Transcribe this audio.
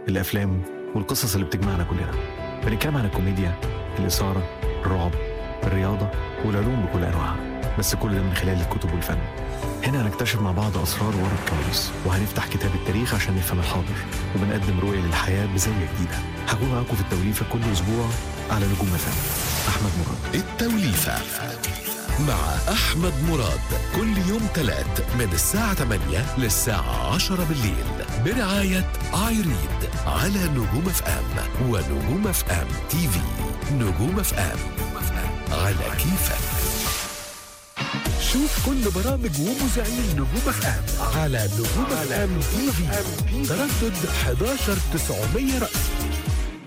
الافلام والقصص اللي بتجمعنا كلنا بنتكلم عن الكوميديا الاثاره الرعب الرياضه والعلوم بكل انواعها بس كل ده من خلال الكتب والفن هنا هنكتشف مع بعض اسرار ورا الكواليس وهنفتح كتاب التاريخ عشان نفهم الحاضر وبنقدم رؤيه للحياه بزاويه جديده هكون معاكم في التوليفه كل اسبوع على نجوم فن احمد مراد التوليفة مع أحمد مراد كل يوم تلات من الساعة 8 للساعة 10 بالليل برعاية ايريد على نجوم اف ام ونجوم اف ام تي في نجوم اف ام على كيفك شوف كل برامج ومذيعين نجوم اف ام على نجوم اف ام تي في تردد 11900 رأس